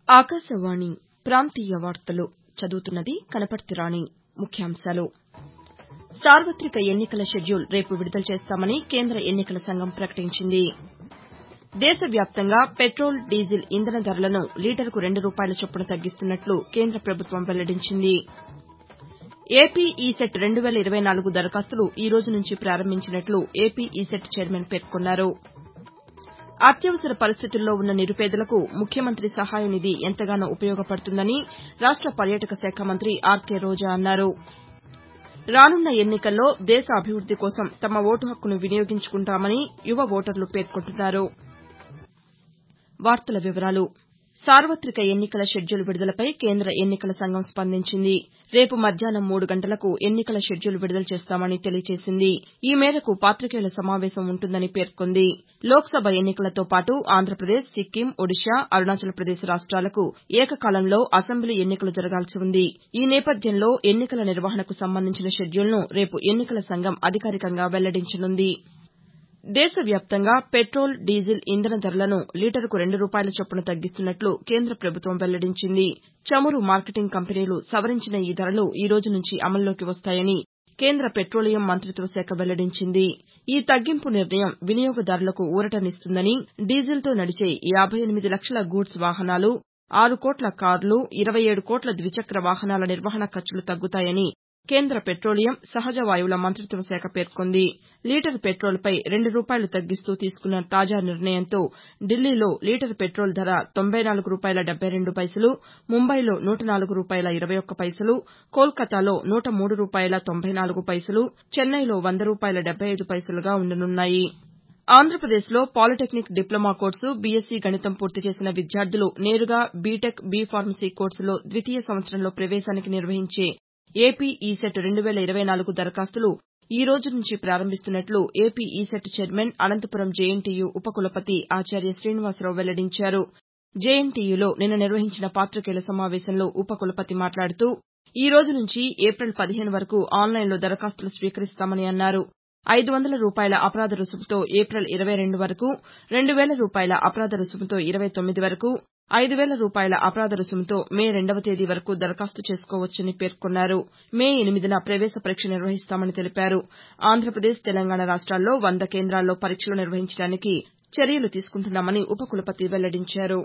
ఆకాశవాణి ప్రాంతీయ వార్తలు చదువుతున్నది కనపర్తి రాణి ముఖ్యాంశాలు సార్వతిక ఎన్నికల షెడ్యూల్ రేపు విడుదల చేస్తామని కేంద్ర ఎన్నికల సంఘం ప్రకటించింది దేశవ్యాప్తంగా పెట్రోల్ డీజిల్ ఇంధన ధరలను లీటరుకు రెండు రూపాయల చొప్పున తగ్గిస్తున్నట్లు కేంద్ర ప్రభుత్వం వెల్లడించింది ఏపీ ఈసెట్ రెండు వేల ఇరవై నాలుగు దరఖాస్తులు ఈ రోజు నుంచి ప్రారంభించినట్లు ఏపీ ఈసెట్ చైర్మన్ పేర్కొన్నారు అత్యవసర పరిస్థితుల్లో ఉన్న నిరుపేదలకు ముఖ్యమంత్రి సహాయ నిధి ఎంతగానో ఉపయోగపడుతుందని రాష్ట పర్యాటక శాఖ మంత్రి ఆర్కే రోజా అన్నారు రానున్న ఎన్నికల్లో దేశ అభివృద్ది కోసం తమ ఓటు హక్కును వినియోగించుకుంటామని యువ ఓటర్లు పేర్కొంటున్నారు సార్వతిక ఎన్నికల షెడ్యూల్ విడుదలపై కేంద్ర ఎన్నికల సంఘం స్పందించింది రేపు మధ్యాహ్నం మూడు గంటలకు ఎన్నికల షెడ్యూల్ విడుదల చేస్తామని తెలియజేసింది ఈ మేరకు పాతికేయుల సమావేశం ఉంటుందని పేర్కొంది లోక్సభ ఎన్నికలతో పాటు ఆంధ్రప్రదేశ్ సిక్కిం ఒడిషా అరుణాచల్ ప్రదేశ్ రాష్ట్రాలకు ఏకకాలంలో అసెంబ్లీ ఎన్నికలు జరగాల్సి ఉంది ఈ నేపథ్యంలో ఎన్నికల నిర్వహణకు సంబంధించిన షెడ్యూల్ను రేపు ఎన్నికల సంఘం అధికారికంగా వెల్లడించనుంది దేశవ్యాప్తంగా పెట్రోల్ డీజిల్ ఇంధన ధరలను లీటరుకు రెండు రూపాయల చొప్పున తగ్గిస్తున్నట్లు కేంద్ర ప్రభుత్వం వెల్లడించింది చమురు మార్కెటింగ్ కంపెనీలు సవరించిన ఈ ధరలు ఈ రోజు నుంచి అమల్లోకి వస్తాయని కేంద్ర పెట్రోలియం మంతిత్వ శాఖ వెల్లడించింది ఈ తగ్గింపు నిర్ణయం వినియోగదారులకు ఊరటనిస్తుందని డీజిల్తో నడిచే యాబై ఎనిమిది లక్షల గూడ్స్ వాహనాలు ఆరు కోట్ల కార్లు ఇరవై ఏడు కోట్ల ద్విచక్ర వాహనాల నిర్వహణ ఖర్చులు తగ్గుతాయని కేంద్ర పెట్రోలియం సహజ వాయువుల మంతిత్వ శాఖ పేర్కొంది లీటరు పెట్రోల్పై రెండు రూపాయలు తగ్గిస్తూ తీసుకున్న తాజా నిర్ణయంతో ఢిల్లీలో లీటరు పెట్రోల్ ధర తొంభై నాలుగు రూపాయల డెబ్బై రెండు పైసలు ముంబైలో నూట నాలుగు రూపాయల ఇరవై ఒక్క పైసలు కోల్కతాలో నూట మూడు రూపాయల తొంభై నాలుగు పైసలు చెన్నైలో వంద రూపాయల డెబ్బై ఐదు పైసలుగా ఉండనున్నాయి ఆంధ్రప్రదేశ్లో పాలిటెక్నిక్ డిప్లొమా కోర్సు బీఎస్సీ గణితం పూర్తి చేసిన విద్యార్థులు నేరుగా బీటెక్ బీ ఫార్మసీ కోర్సులో ద్వితీయ సంవత్సరంలో ప్రవేశానికి నిర్వహించే ఏపీ ఈసెట్ రెండు వేల ఇరవై నాలుగు దరఖాస్తులు ఈ రోజు నుంచి ప్రారంభిస్తున్నట్లు AP ECET chairman Anantapur JNTU ఉపకులపతి ఆచార్య శ్రీనివాసరావు వెల్లడించారు జేఎన్టీయూలో నిన్న నిర్వహించిన పాతికేయుల సమావేశంలో ఉపకులపతి మాట్లాడుతూ ఈ రోజు నుంచి ఏపిల్ పదిహేను వరకు ఆన్లైన్లో దరఖాస్తులు స్వీకరిస్తామని అన్నారు ఐదు వందల రూపాయల అపరాధ రుసుముతో ఏపిల్ ఇరవై రెండు వరకు రెండు వేల రూపాయల అపరాధ రుసుముతో ఇరవై తొమ్మిది వరకు ఐదు వేల రూపాయల అపరాధ రుసుముతో మే రెండవ తేదీ వరకు దరఖాస్తు చేసుకోవచ్చని పేర్కొన్నారు మే ఎనిమిదిన ప్రవేశ పరీక్ష నిర్వహిస్తామని తెలిపారు ఆంధ్రప్రదేశ్ తెలంగాణ రాష్ట్రాల్లో వంద కేంద్రాల్లో పరీక్షలు నిర్వహించడానికి చర్యలు తీసుకుంటున్నామని ఉపకులపతి వెల్లడించారు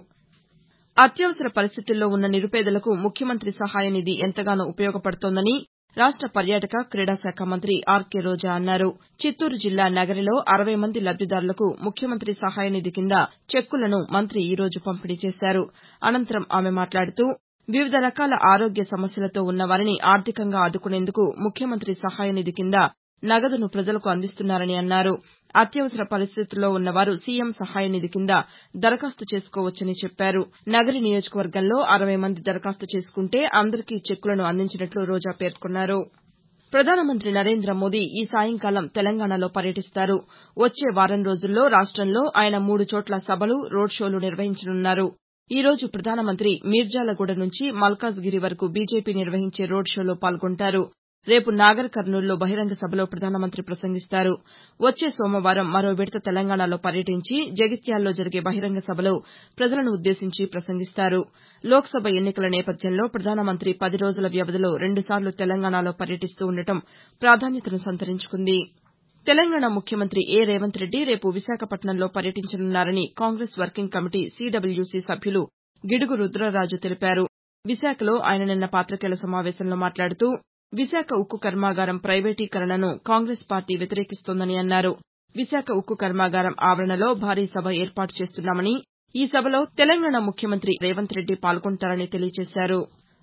అత్యవసర పరిస్థితుల్లో ఉన్న నిరుపేదలకు ముఖ్యమంత్రి సహాయ నిధి ఎంతగానో ఉపయోగపడుతోందని రాష్ట పర్యాటక క్రీడా శాఖ మంత్రి ఆర్కే రోజా అన్నారు చిత్తూరు జిల్లా నగరిలో అరవై మంది లబ్దిదారులకు ముఖ్యమంత్రి సహాయ నిధి కింద చెక్కులను మంత్రి ఈ రోజు పంపిణీ చేశారు అనంతరం ఆమె మాట్లాడుతూ వివిధ రకాల ఆరోగ్య సమస్యలతో ఉన్నవారిని ఆర్థికంగా ఆదుకునేందుకు ముఖ్యమంత్రి సహాయ నిధి కింద నగదును ప్రజలకు అందిస్తున్నారని అన్నారు అత్యవసర పరిస్థితుల్లో ఉన్నవారు సీఎం సహాయ నిధి కింద దరఖాస్తు చేసుకోవచ్చని చెప్పారు నగరి నియోజకవర్గంలో అరవై మంది దరఖాస్తు చేసుకుంటే అందరికీ చెక్కులను అందించినట్లు రోజా పేర్కొన్నారు ప్రధానమంత్రి నరేంద్ర మోదీ ఈ సాయంకాలం తెలంగాణలో పర్యటిస్తారు వచ్చే వారం రోజుల్లో రాష్టంలో ఆయన మూడు చోట్ల సభలు రోడ్ షోలు నిర్వహించనున్నారు ఈ రోజు ప్రధానమంత్రి మీర్జాలగూడ నుంచి మల్కాజ్గిరి వరకు బీజేపీ నిర్వహించే రోడ్ షోలో పాల్గొంటారు రేపు నాగర్ కర్నూల్లో బహిరంగ సభలో ప్రధానమంత్రి ప్రసంగిస్తారు వచ్చే సోమవారం మరో విడత తెలంగాణలో పర్యటించి జగిత్యాల్లో జరిగే బహిరంగ సభలో ప్రజలను ఉద్దేశించి ప్రసంగిస్తారు లోక్సభ ఎన్నికల నేపథ్యంలో ప్రధానమంత్రి పది రోజుల వ్యవధిలో రెండుసార్లు తెలంగాణలో పర్యటిస్తూ ఉండటం ప్రాధాన్యతను సంతరించుకుంది తెలంగాణ ముఖ్యమంత్రి ఏ రేవంత్ రెడ్డి రేపు విశాఖపట్నంలో పర్యటించనున్నారని కాంగ్రెస్ వర్కింగ్ కమిటీ సీడబ్ల్యూసీ సభ్యులు గిడుగు రుద్రరాజు తెలిపారు విశాఖలో ఆయన నిన్న పాతికేయుల సమావేశంలో మాట్లాడుతూ విశాఖ ఉక్కు కర్మాగారం ప్రైవేటీకరణను కాంగ్రెస్ పార్టీ వ్యతిరేకిస్తోందని అన్నారు విశాఖ ఉక్కు కర్మాగారం ఆవరణలో భారీ సభ ఏర్పాటు చేస్తున్నామని ఈ సభలో తెలంగాణ ముఖ్యమంత్రి రేవంత్ రెడ్డి పాల్గొంటారని తెలియజేశారు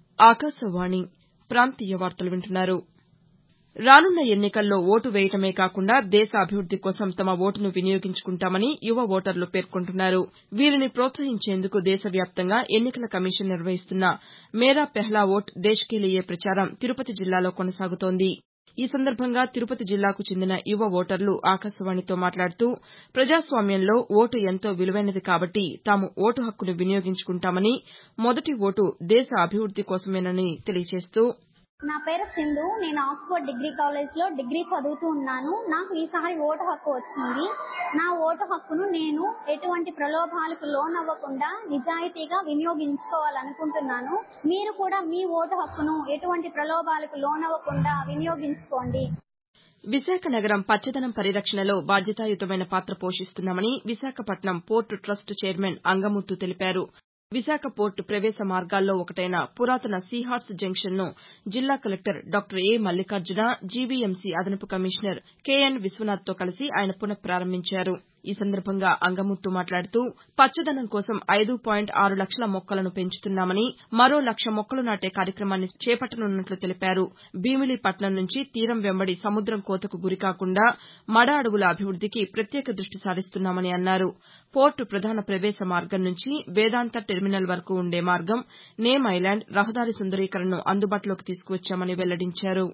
రానున్న ఎన్నికల్లో ఓటు వేయడమే కాకుండా దేశ అభివృద్ది కోసం తమ ఓటును వినియోగించుకుంటామని యువ ఓటర్లు పేర్కొంటున్నారు వీరిని ప్రోత్సహించేందుకు దేశవ్యాప్తంగా ఎన్నికల కమిషన్ నిర్వహిస్తున్న మేరా పెహ్లా ఓట్ దేశ్ కే లియే ప్రచారం తిరుపతి జిల్లాలో కొనసాగుతోంది ఈ సందర్భంగా తిరుపతి జిల్లాకు చెందిన యువ ఓటర్లు ఆకాశవాణితో మాట్లాడుతూ ప్రజాస్వామ్యంలో ఓటు ఎంతో విలువైనది కాబట్టి తాము ఓటు హక్కును వినియోగించుకుంటామని మొదటి ఓటు దేశ అభివృద్ది కోసమేనని తెలియజేస్తూ నా పేరు సింధు నేను ఆక్స్ఫర్డ్ డిగ్రీ కాలేజ్ లో డిగ్రీ చదువుతూ ఉన్నాను నాకు ఈసారి ఓటు హక్కు వచ్చింది నా ఓటు హక్కును నేను ఎటువంటి ప్రలోభాలకు లోనవ్వకుండా నిజాయితీగా వినియోగించుకోవాలనుకుంటున్నాను మీరు కూడా మీ ఓటు హక్కును ఎటువంటి ప్రలోభాలకు లోనవ్వకుండా వినియోగించుకోండి విశాఖ నగరం పచ్చదనం పరిరక్షణలో బాధ్యతాయుతమైన పాత్ర పోషిస్తున్నామని Visakhapatnam port trust chairman Angamuthu తెలిపారు విశాఖ పోర్టు ప్రవేశ మార్గాల్లో ఒకటైన పురాతన సీహార్స్ జంక్షన్ను జిల్లా collector doctor A Mallikarjuna GVMC అదనపు కమిషనర్ కెఎన్ విశ్వనాథ్తో కలిసి ఆయన పునః ప్రారంభించారు ఈ సందర్భంగా అంగముత్తు మాట్లాడుతూ పచ్చదనం కోసం ఐదు పాయింట్ ఆరు లక్షల మొక్కలను పెంచుతున్నామని మరో లక్ష మొక్కలు నాటే కార్యక్రమాన్ని చేపట్టనున్నట్లు తెలిపారు భీమిలి పట్నం నుంచి తీరం వెంబడి సముద్రం కోతకు గురికాకుండా మడ అడవుల అభివృద్దికి ప్రత్యేక దృష్టి సారిస్తున్నామని అన్నారు పోర్టు ప్రధాన ప్రవేశ మార్గం నుంచి వేదాంత టెర్మినల్ వరకు ఉండే మార్గం నేమ్ ఐలాండ్ రహదారి సుందరీకరణను అందుబాటులోకి తీసుకువచ్చామని వెల్లడించారు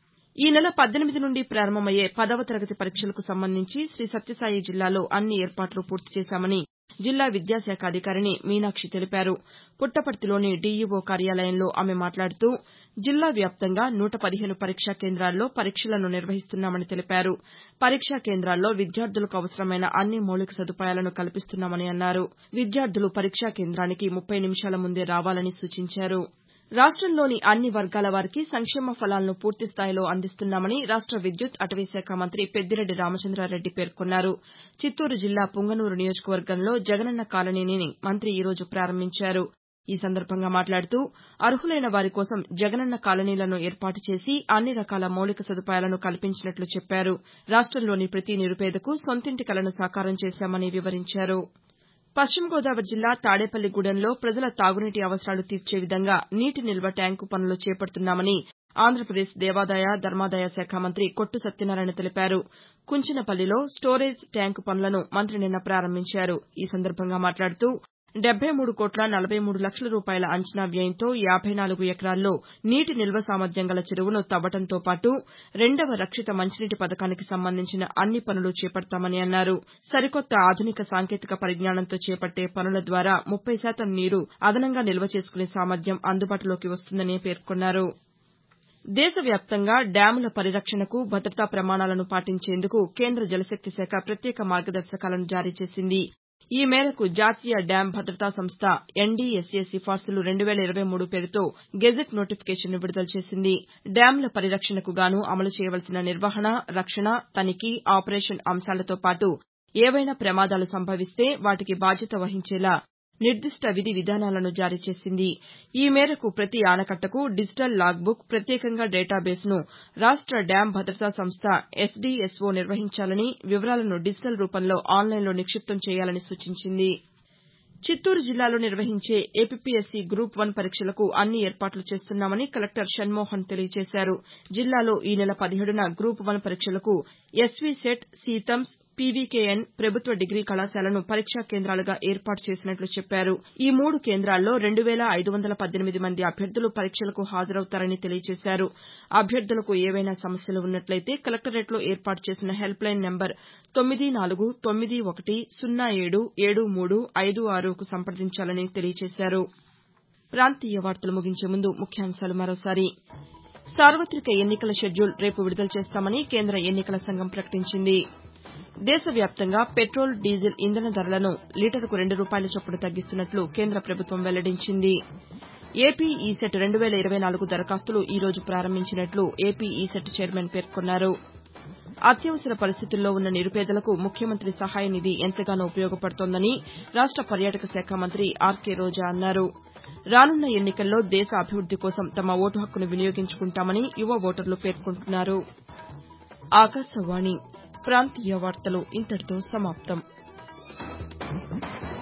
ఈ నెల పద్దెనిమిది నుండి ప్రారంభమయ్యే పదవ తరగతి పరీక్షలకు సంబంధించి శ్రీ సత్యసాయి జిల్లాలో అన్ని ఏర్పాట్లు పూర్తి చేశామని జిల్లా విద్యాశాఖ అధికారిణి మీనాక్షి తెలిపారు పుట్టపర్తిలోని డీఈఓ కార్యాలయంలో ఆమె మాట్లాడుతూ జిల్లా వ్యాప్తంగా నూట పదిహేను పరీక్షా కేంద్రాల్లో పరీక్షలను నిర్వహిస్తున్నామని తెలిపారు పరీక్షా కేంద్రాల్లో విద్యార్థులకు అవసరమైన అన్ని మౌలిక సదుపాయాలను కల్పిస్తున్నామని అన్నారు విద్యార్థులు పరీక్షా కేంద్రానికి ముప్పై నిమిషాల ముందే రావాలని సూచించారు రాష్టంలోని అన్ని వర్గాల వారికి సంక్షేమ ఫలాలను పూర్తిస్థాయిలో అందిస్తున్నామని రాష్ట విద్యుత్ అటవీశాఖ మంత్రి పెద్దిరెడ్డి రామచంద్రారెడ్డి పేర్కొన్నారు చిత్తూరు జిల్లా పుంగనూరు నియోజకవర్గంలో జగనన్న కాలనీని మంత్రి ఈ రోజు ప్రారంభించారు ఈ సందర్భంగా మాట్లాడుతూ అర్హులైన వారి కోసం జగనన్న కాలనీలను ఏర్పాటు చేసి అన్ని రకాల మౌలిక సదుపాయాలను కల్పించినట్లు చెప్పారు రాష్టంలోని ప్రతి నిరుపేదకు సొంతింటి కలను సాకారం చేశామని వివరించారు పశ్చిమ గోదావరి జిల్లా తాడేపల్లిగూడెంలో ప్రజల తాగునీటి అవసరాలు తీర్చే విధంగా నీటి నిల్వ ట్యాంకు పనులు చేపడుతున్నామని ఆంధ్రప్రదేశ్ దేవాదాయ ధర్మాదాయ శాఖ మంత్రి కొట్టు సత్యనారాయణ తెలిపారు కుంచినపల్లిలో స్టోరేజ్ ట్యాంకు పనులను మంత్రి నిన్న ప్రారంభించారు ఈ సందర్భంగా మాట్లాడుతూ డెబ్బై మూడు కోట్ల నలభై మూడు లక్షల రూపాయల అంచనా వ్యయంతో యాబై నాలుగు ఎకరాల్లో నీటి నిల్వ సామర్థ్యం గల చెరువును తవ్వడంతో పాటు రెండవ రక్షిత మంచినీటి పథకానికి సంబంధించిన అన్ని పనులు చేపడతామని అన్నారు సరికొత్త ఆధునిక సాంకేతిక పరిజ్ఞానంతో చేపట్టే పనుల ద్వారా ముప్పై శాతం నీరు అదనంగా నిల్వ చేసుకునే సామర్థ్యం అందుబాటులోకి వస్తుందని పేర్కొన్నారు దేశవ్యాప్తంగా డ్యాముల పరిరక్షణకు భద్రతా ప్రమాణాలను పాటించేందుకు కేంద్ర జలశక్తి శాఖ ప్రత్యేక మార్గదర్శకాలను జారీ చేసింది ఈ మేరకు జాతీయ డ్యాం భద్రతా సంస్థ ఎన్డీఎస్ఏ సిఫార్సులు రెండు వేల ఇరవై మూడు పేరుతో గెజిట్ నోటిఫికేషన్ను విడుదల చేసింది డ్యాంల పరిరక్షణకు గాను అమలు చేయవలసిన నిర్వహణ రక్షణ తనిఖీ ఆపరేషన్ అంశాలతో పాటు ఏవైనా ప్రమాదాలు సంభవిస్తే వాటికి బాధ్యత వహించేలా నిర్దిష్ట విధి విధానాలను జారీ చేసింది ఈ మేరకు ప్రతి ఆనకట్టకు డిజిటల్ లాగ్ బుక్ ప్రత్యేకంగా డేటాబేస్ను రాష్ట డ్యాం భద్రతా సంస్థ ఎస్డీఎస్ఓ నిర్వహించాలని వివరాలను డిజిటల్ రూపంలో ఆన్లైన్లో నిక్షిప్తం చేయాలని సూచించింది చిత్తూరు జిల్లాలో నిర్వహించే ఏపీపీఎస్సీ గ్రూప్ వన్ పరీక్షలకు అన్ని ఏర్పాట్లు చేస్తున్నామని కలెక్టర్ షణ్మోహన్ తెలియజేశారు జిల్లాలో ఈ నెల పదిహేడున గ్రూప్ వన్ పరీక్షలకు ఎస్వీ సెట్ సీతమ్స్ పీవీకేఎన్ ప్రభుత్వ డిగ్రీ కళాశాలను పరీక్షా కేంద్రాలుగా ఏర్పాటు చేసినట్లు చెప్పారు ఈ మూడు కేంద్రాల్లో రెండు వేల ఐదు వందల పద్దెనిమిది మంది అభ్యర్థులు పరీక్షలకు హాజరవుతారని తెలియజేశారు అభ్యర్థులకు ఏవైనా సమస్యలు ఉన్నట్లయితే కలెక్టరేట్లో ఏర్పాటు చేసిన హెల్ప్ లైన్ నంబర్ తొమ్మిది నాలుగు తొమ్మిది ఒకటి సున్నా ఏడు ఏడు మూడు ఐదు ఆరుకు సంప్రదించాలని తెలియజేశారు ప్రాంతీయ వార్తలు ముగించే ముందు ముఖ్యాంశాలు మరోసారి సార్వతిక ఎన్నికల షెడ్యూల్ రేపు విడుదల చేస్తామని కేంద్ర ఎన్నికల సంఘం ప్రకటించింది దేశవ్యాప్తంగా పెట్రోల్ డీజిల్ ఇంధన ధరలను లీటరుకు రెండు రూపాయల చొప్పున తగ్గిస్తున్నట్లు కేంద్ర ప్రభుత్వం వెల్లడించింది ఏపీ ఈసెట్ రెండు వేల ఇరవై నాలుగు దరఖాస్తులు ఈ రోజు ప్రారంభించినట్లు ఏపీ ఈసెట్ చైర్మన్ పేర్కొన్నారు అత్యవసర పరిస్థితుల్లో ఉన్న నిరుపేదలకు ముఖ్యమంత్రి సహాయ నిధి ఎంతగానో ఉపయోగపడుతోందని రాష్ట పర్యాటక శాఖ మంత్రి ఆర్కే రోజా అన్నారు రానున్న ఎన్నికల్లో దేశ అభివృద్ది కోసం తమ ఓటు హక్కును వినియోగించుకుంటామని యువ ఓటర్లు పేర్కొంటున్నారు ఆకాశవాణి ప్రాంతీయ వార్తలు ఇంతటితో సమాప్తం